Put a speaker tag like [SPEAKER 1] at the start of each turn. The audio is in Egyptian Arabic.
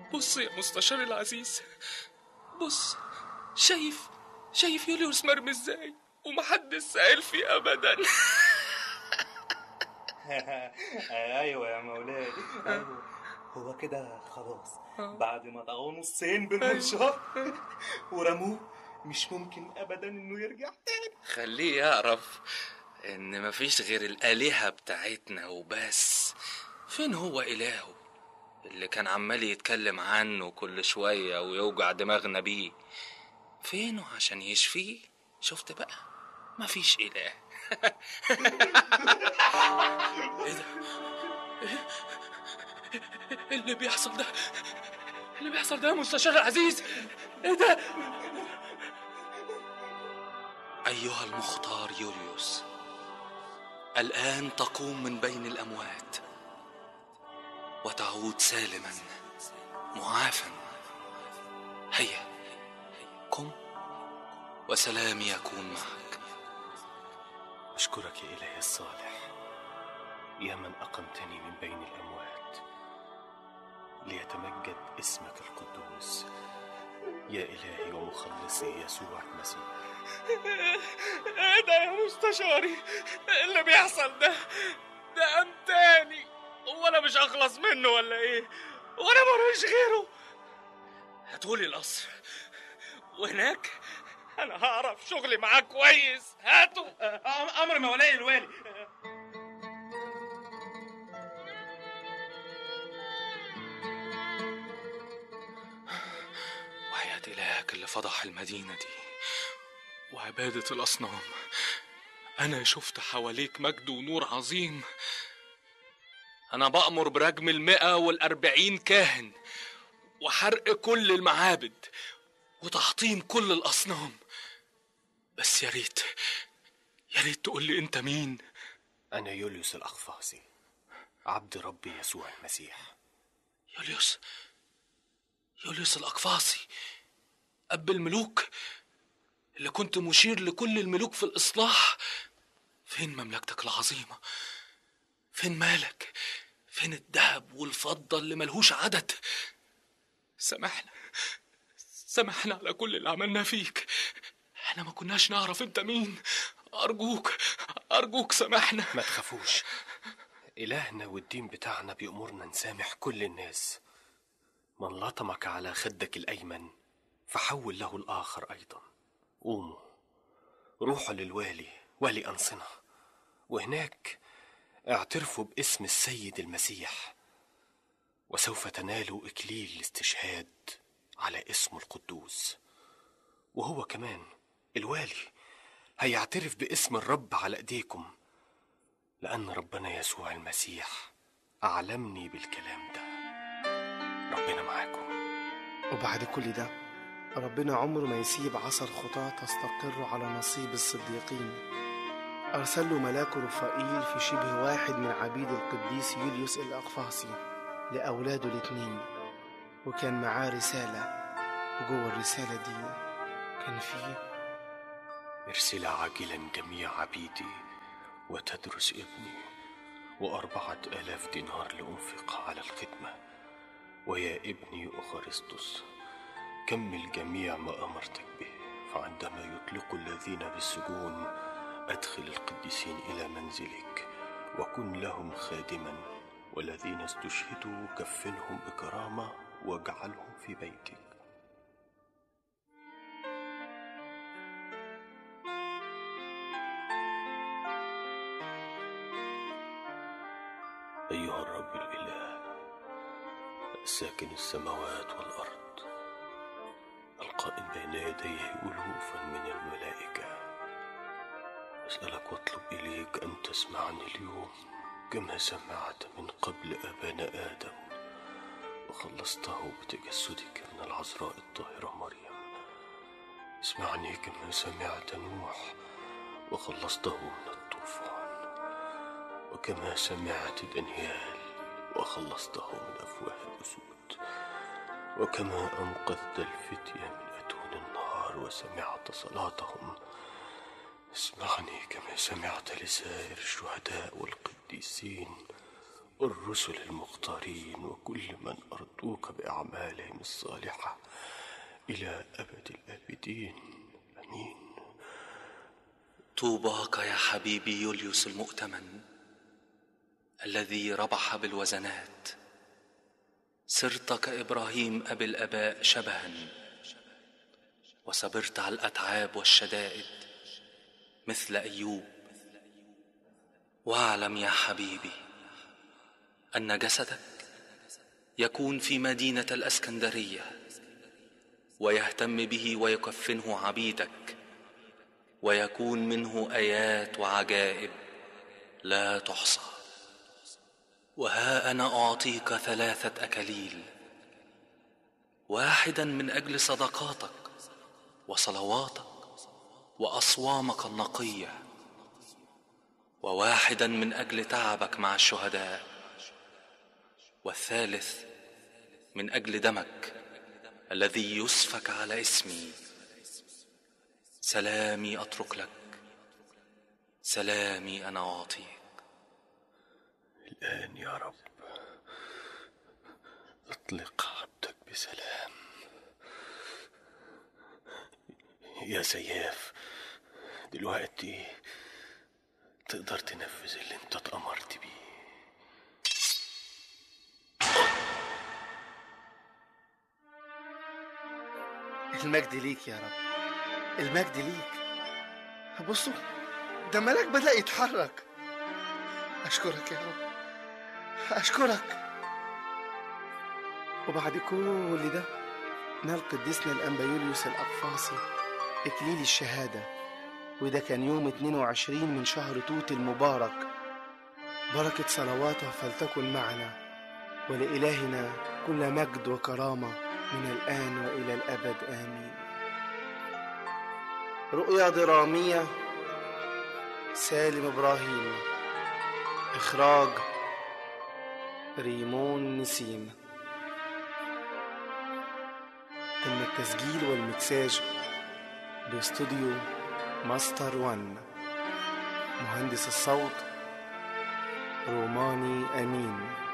[SPEAKER 1] بص يا مستشار العزيز بص شايف شايف يوليوس مرمي ازاي ومحدش سائل فيه ابدا
[SPEAKER 2] ايوه يا مولاي ايوه هو كده خلاص بعد ما طعوه نصين بالمنشار ورموه مش ممكن ابدا انه يرجع تاني
[SPEAKER 1] خليه يعرف ان مفيش غير الالهه بتاعتنا وبس فين هو الهه اللي كان عمال يتكلم عنه كل شويه ويوجع دماغنا بيه فينه عشان يشفيه شفت بقى مفيش اله ايه ده ايه إيه اللي بيحصل ده اللي بيحصل ده يا مستشار العزيز ايه ده ايها المختار يوليوس الان تقوم من بين الاموات وتعود سالما معافا هيا قم وسلامي يكون معك
[SPEAKER 3] أشكرك يا إلهي الصالح يا من أقمتني من بين الأموات ليتمجد اسمك القدوس يا إلهي ومخلصي يسوع المسيح
[SPEAKER 1] ايه ده يا مستشاري إيه اللي بيحصل ده ده قام تاني هو انا مش اخلص منه ولا ايه وانا ملوش غيره هاتولي القصر وهناك انا هعرف شغلي معاه كويس هاتوا
[SPEAKER 2] امر مولاي الوالي
[SPEAKER 1] وحياة إلهك اللي فضح المدينة دي وعبادة الأصنام أنا شفت حواليك مجد ونور عظيم أنا بأمر برجم المئة والأربعين كاهن وحرق كل المعابد وتحطيم كل الأصنام بس يا ريت يا ريت تقول لي أنت مين
[SPEAKER 3] أنا يوليوس الأقفاصي عبد ربي يسوع المسيح
[SPEAKER 1] يوليوس يوليوس الأقفاصي أب الملوك اللي كنت مشير لكل الملوك في الإصلاح فين مملكتك العظيمة فين مالك فين الذهب والفضة اللي ملهوش عدد سامحنا سامحنا على كل اللي عملناه فيك احنا ما كناش نعرف انت مين أرجوك أرجوك سامحنا
[SPEAKER 3] ما تخافوش إلهنا والدين بتاعنا بيأمرنا نسامح كل الناس من لطمك على خدك الأيمن فحول له الآخر أيضا قوموا روحوا للوالي والي أنصنة وهناك اعترفوا باسم السيد المسيح وسوف تنالوا إكليل الاستشهاد على اسمه القدوس وهو كمان الوالي هيعترف باسم الرب على ايديكم لأن ربنا يسوع المسيح أعلمني بالكلام ده ربنا معاكم
[SPEAKER 4] وبعد كل ده ربنا عمره ما يسيب عصا الخطاة تستقر على نصيب الصديقين أرسل له ملاكه رفائيل في شبه واحد من عبيد القديس يوليوس الأقفاصي لأولاده الاتنين وكان معاه رسالة وجوه الرسالة دي كان فيه
[SPEAKER 3] ارسل عاجلا جميع عبيدي وتدرس ابني وأربعة آلاف دينار لأنفق على الخدمة ويا ابني أخرسطس كمل جميع ما أمرتك به فعندما يطلق الذين بالسجون أدخل القديسين إلى منزلك وكن لهم خادما والذين استشهدوا كفنهم بكرامة واجعلهم في بيتك أيها الرب الإله ساكن السماوات والأرض القائم بين يديه ألوفا من الملائكة أسألك واطلب إليك أن تسمعني اليوم كما سمعت من قبل أبانا آدم وخلصته بتجسدك من العذراء الطاهرة مريم اسمعني كما سمعت نوح وخلصته من الطوفان وكما سمعت دانيال وخلصته من أفواه الأسود وكما أنقذت الفتية من أتون النار وسمعت صلاتهم اسمعني كما سمعت لسائر الشهداء والقديسين والرسل المختارين وكل من أرضوك بأعمالهم الصالحة إلى أبد الآبدين أمين
[SPEAKER 1] طوباك يا حبيبي يوليوس المؤتمن الذي ربح بالوزنات صرت كابراهيم ابي الاباء شبها وصبرت على الاتعاب والشدائد مثل ايوب واعلم يا حبيبي ان جسدك يكون في مدينه الاسكندريه ويهتم به ويكفنه عبيدك ويكون منه ايات وعجائب لا تحصى وها انا اعطيك ثلاثه اكاليل واحدا من اجل صدقاتك وصلواتك واصوامك النقيه وواحدا من اجل تعبك مع الشهداء والثالث من اجل دمك الذي يسفك على اسمي سلامي اترك لك سلامي انا اعطيك
[SPEAKER 3] الآن يا رب اطلق عبدك بسلام يا سياف دلوقتي تقدر تنفذ اللي انت اتأمرت بيه
[SPEAKER 4] المجد ليك يا رب المجد ليك بصوا ده ملاك بدأ يتحرك أشكرك يا رب أشكرك وبعد كل ده نال قديسنا الأنبا يوليوس الأقفاصي إكليل الشهادة وده كان يوم 22 من شهر توت المبارك بركة صلواته فلتكن معنا ولإلهنا كل مجد وكرامة من الآن وإلى الأبد آمين رؤيا درامية سالم إبراهيم إخراج ريمون نسيم تم التسجيل والمكساج باستوديو ماستر وان مهندس الصوت روماني أمين